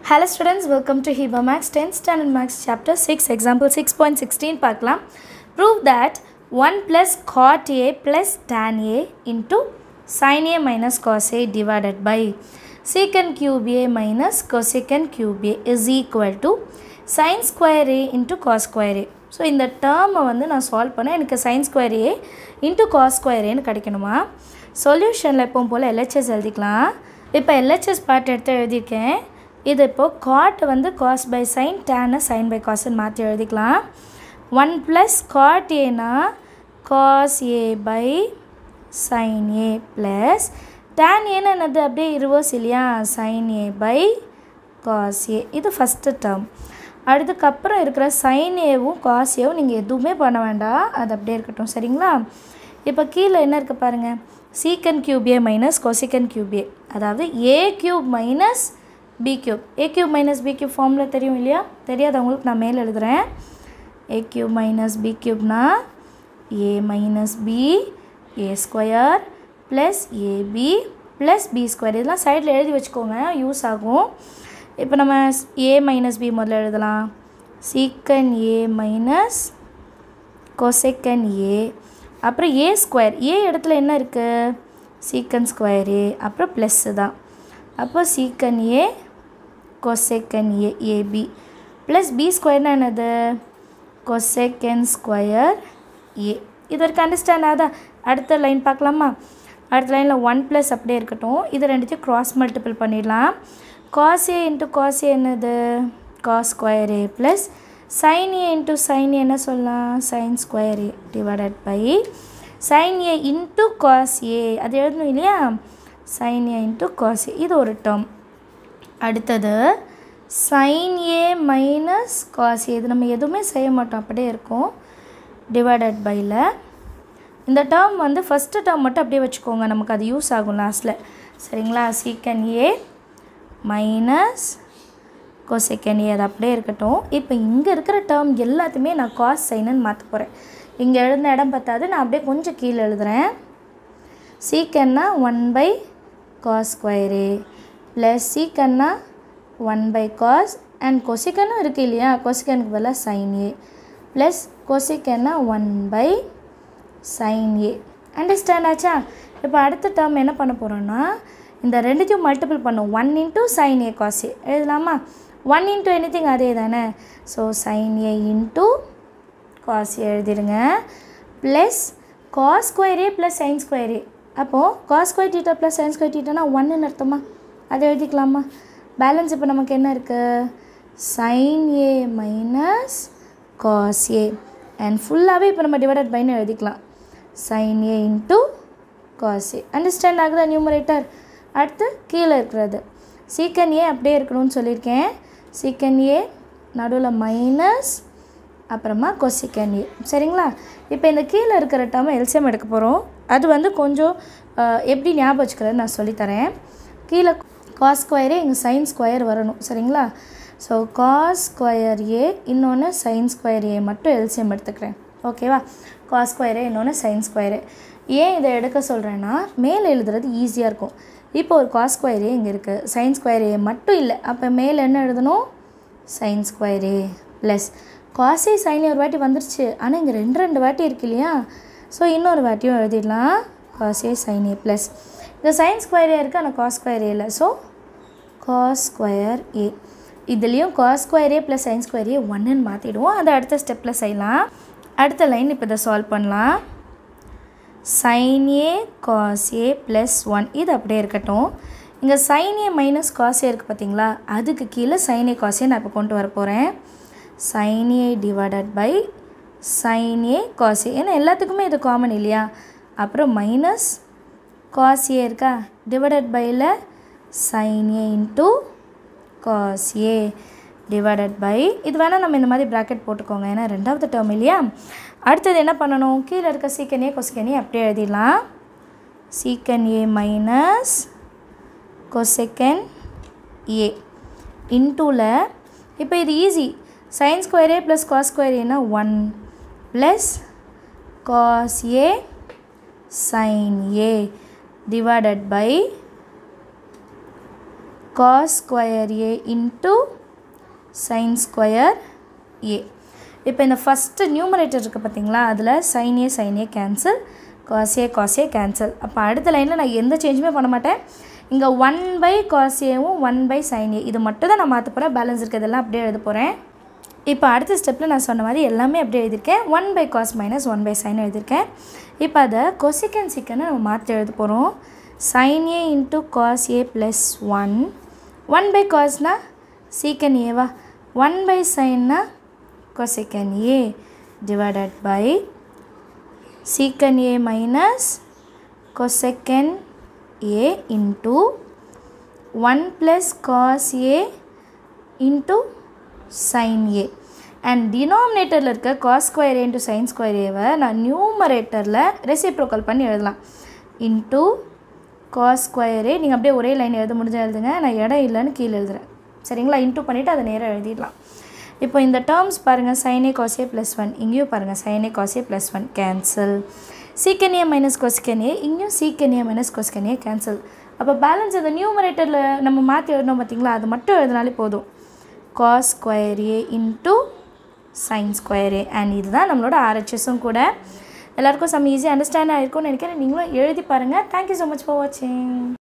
Hello students, welcome to Hiba Max 10th Standard Max Chapter 6, Example 6.16 பார்க்கலாம் Prove that 1 plus cot A plus tan A into sin A minus cos A divided by secant cube A minus cosecant cube A is equal to sin square A into cos square A. So இந்த டேர்மை வந்து நான் solve பண்ண எனக்கு sine square A into cos square ஏன்னு கிடைக்கணுமா சொல்யூஷனில் எப்பவும் போல் LHS எழுதிக்கலாம் இப்போ எல்ஹெச்எஸ் பார்ட் எடுத்து எழுதியிருக்கேன் இது இப்போது காட் வந்து காஸ் பை சைன் டேனை சைன் பை காஸ்ன்னு மாற்றி எழுதிக்கலாம் ஒன் ப்ளஸ் காட் ஏனா cos A by sine A plus tan ஏன்னு என்னது அப்படியே ரிவர்ஸ் இல்லையா sine A by cos A இது ஃபஸ்ட்டு டேர்ம் அதுக்கப்புறம் இருக்கிற சைன் ஏவும் காஸ் ஏவும் நீங்கள் எதுவுமே பண்ண வேண்டாம் அது அப்படியே இருக்கட்டும் சரிங்களா இப்போ கீழே என்ன இருக்குது பாருங்கள் secant cube A minus cosecant cube A அதாவது A cube minus B cube A cube minus B cube ஃபார்மில் தெரியும் இல்லையா தெரியாதவங்களுக்கு நான் மேலே எழுதுகிறேன் ஏ கியூப் மைனஸ் பி கியூப்னா A minus B A square plus AB plus B square இதெல்லாம் சைடில் எழுதி வச்சுக்கோங்க யூஸ் ஆகும் இப்போ நம்ம ஏ மைனஸ் பி முதல்ல எழுதலாம் சீக்கன் ஏ மைனஸ் கொசெக்கன் ஏ அப்புறம் ஏ ஸ்கொயர் ஏ இடத்துல என்ன இருக்குது சீக்கன் ஸ்கொயர் ஏ அப்புறம் ப்ளஸ்ஸு தான் அப்போ secant A cosecant A AB plus B ஸ்கொயர்னா என்னது கொசெக்கன் ஸ்கொயர் ஏ இது வரைக்கும் அண்டர்ஸ்டாண்ட் ஆகுதா அடுத்த லைன் பார்க்கலாமா அடுத்த லைனில் ஒன் ப்ளஸ் அப்படியே இருக்கட்டும் இது ரெண்டுத்தையும் க்ராஸ் மல்டிபிள் பண்ணிடலாம் cos A into cos A என்னது cos square A plus sine A into sine என்ன சொல்லலாம் sine square A divided by sine A into cos A அது எழுதணும் இல்லையா sine A into cos A இது ஒரு டேர்ம் அடுத்தது sine A minus cos A இது நம்ம எதுவுமே செய்ய மாட்டோம் அப்படியே இருக்கும் டிவைடட் பையில் இந்த டேர்ம் வந்து ஃபஸ்ட்டு டேர்ம் மட்டும் அப்படியே வச்சுக்கோங்க நமக்கு அது யூஸ் ஆகும் லாஸ்ட்டில் சரிங்களா சீக்கன் ஏ மைனஸ் கொசெக்கன் ஏ அது அப்படியே இருக்கட்டும் இப்போ இங்கே இருக்கிற டேர்ம் எல்லாத்தையுமே நான் காஸ் சைனுன்னு மாற்ற போகிறேன் இங்கே எழுதின இடம் பார்த்தாது நான் அப்படியே கொஞ்சம் கீழே எழுதுகிறேன் சீக்கன்னா one by cos square plus சீக்கன்னா ஒன் பை காஸ் அண்ட் கொசிக்கனும் இருக்குது இல்லையா கொசிக்கனுக்கு பதிலாக சைன் ஏ ப்ளஸ் கொசிக்கன்னா one by sine A understand ஆச்சா இப்போ அடுத்த டேர்ம் என்ன பண்ண போகிறோன்னா இந்த ரெண்டுத்தையும் மல்டிபிள் பண்ணும் one into sine A cos A எழுதலாமா ஒன் இன்ட்டு எனி திங் அதே தானே so sine A into cos A எழுதிடுங்க plus cos square A plus sine square A அப்போது cos square theta plus sine square டீட்டானா ஒன்றுன்னு அர்த்தமா அதை எழுதிக்கலாமா பேலன்ஸ் இப்போ நமக்கு என்ன இருக்குது sine A minus cos A and ஃபுல்லாகவே இப்போ நம்ம டிவைடட் பைன்னு எழுதிக்கலாம் sine A into cos A understand ஆகுதா நியூமரேட்டர் அடுத்து கீழே இருக்கிறது சீக்கன் ஏ அப்படியே இருக்கணும்னு சொல்லியிருக்கேன் சீக்கன் ஏ நடுவில் மைனஸ் அப்புறமா கொசிக்கன் ஏ சரிங்களா இப்போ இந்த கீழே இருக்கிற டேர்மை எல்சியம் எடுக்க போகிறோம் அது வந்து கொஞ்சம் எப்படி ஞாபகம் வச்சுக்கிறது நான் சொல்லித்தரேன் கீழே காஸ் ஸ்கொயரே இங்கே சைன் ஸ்கொயர் வரணும் சரிங்களா ஸோ காஸ் ஸ்கொயர் ஏ இன்னொன்று சைன் ஸ்கொயர் ஏ மட்டும் எல்சியம் எடுத்துக்கிறேன் ஓகேவா காஸ் ஸ்கொயரே இன்னொன்று சைன் ஸ்கொயரு ஏன் இதை எடுக்க சொல்கிறேன்னா மேலே எழுதுறது ஈஸியாக இருக்கும் இப்போ ஒரு காஸ் ஸ்கொயர் ஏ இங்கே இருக்குது சைன் ஸ்கொயர் ஏ மட்டும் இல்லை அப்போ மேலே என்ன எழுதணும் sine square A plus cos A sine ஒரு வாட்டி வந்துருச்சு ஆனால் இங்கே ரெண்டு ரெண்டு வாட்டி இருக்கு இல்லையா ஸோ இன்னொரு வாட்டியும் எழுதிடலாம் காசே சைன் ஏ ப்ளஸ் இந்த சைன் ஸ்கொயர் ஏ இருக்குது ஆனால் காஸ் ஸ்கொயர் ஏ இல்லை ஸோ காஸ் ஸ்கொயர் ஏ இதுலேயும் cos square A plus sine square A ஒன்றுன்னு மாற்றிடுவோம் அதை அடுத்த ஸ்டெப்பில் செய்யலாம் அடுத்த லைன் இப்போ இதை சால்வ் பண்ணலாம் sine A cos A plus one இது அப்படியே இருக்கட்டும் இங்கே sine A minus cos A இருக்குது பார்த்தீங்களா அதுக்கு கீழே சைன் ஏ காஸ் ஏ நான் இப்போ கொண்டு வர போகிறேன் sine A divided by sine A cos A ஏன்னா எல்லாத்துக்குமே இது காமன் இல்லையா அப்புறம் மைனஸ் காஸ் ஏ இருக்கா டிவைடட் பையில் sine A into cos A divided by இது வேணால் நம்ம இந்த மாதிரி ப்ராக்கெட் போட்டுக்கோங்க ஏன்னா ரெண்டாவது டேர்ம் இல்லையா அடுத்தது என்ன பண்ணணும் கீழே இருக்க சீக்கன் ஏ கொசிக்கன் ஏ அப்படியே எழுதிடலாம் சீக்கன் ஏ மைனஸ் கொசெக்கன் ஏ இன்டூவில் இப்போ இது easy sine square A plus cos square ஏனா one plus cos A sine A divided by cos square A into sine square A இப்போ இந்த ஃபஸ்ட்டு நியூமரேட்டர் இருக்குது பார்த்தீங்களா அதில் sine A sine A cancel cos A cos A cancel அப்போ அடுத்த லைனில் நான் எந்த சேஞ்சுமே பண்ண மாட்டேன் இங்கே ஒன் பை காசேவும் ஒன் பை சைன் ஏ இது மட்டும் தான் நான் மாற்ற போகிறேன் பேலன்ஸ் இருக்கிறதெல்லாம் அப்படியே எழுத போகிறேன் இப்போ அடுத்த ஸ்டெப்பில் நான் சொன்ன மாதிரி எல்லாமே அப்படியே எழுதியிருக்கேன் one by cos minus one by sine எழுதியிருக்கேன் இப்போ அதை கொசிக்கன் சிக்கனை நம்ம மாற்றி எழுத போகிறோம் sine A into cos A plus one one by காஸ்னா சீக்கன் ஏவா ஒன் பை சைன்னா cosecant A divided by secant A minus cosecant A into one plus cos A into sine A and டினாமினேட்டரில் இருக்க cos square A into sine square ஏவை நான் நியூமரேட்டரில் reciprocal பண்ணி எழுதலாம் இன்ட்டு காஸ் ஸ்கொயர் ஏ நீங்கள் அப்படியே ஒரே லைன் எழுத முடிஞ்சால் எழுதுங்க நான் இடம் இல்லைன்னு கீழே எழுதுறேன் சரிங்களா இன்ட்டு பண்ணிவிட்டு அதை நேராக எழுதிடலாம் இப்போ இந்த டேர்ம்ஸ் பாருங்கள் சைனே காசே ப்ளஸ் ஒன் இங்கேயும் பாருங்கள் சைனே காசே ப்ளஸ் ஒன் கேன்சல் சீக்கன் ஏ மைனஸ் கொஸ்கன் ஏ இங்கேயும் secant A minus cosecant A cancel அப்போ பேலன்ஸ் அந்த நியூமரேட்டரில் நம்ம மாற்றி எழுதணும் பார்த்தீங்களா அது மட்டும் எழுதினாலே போதும் cos square A into sine square A and இதுதான் நம்மளோட ஆர்ஹெச்எஸும் கூட எல்லாருக்கும் சம் ஈஸியாக அண்டர்ஸ்டாண்ட் ஆகிருக்கும்னு நினைக்கிறேன் நீங்களும் எழுதி பாருங்கள் தேங்க்யூ ஸோ மச் ஃபார் வாட்சிங்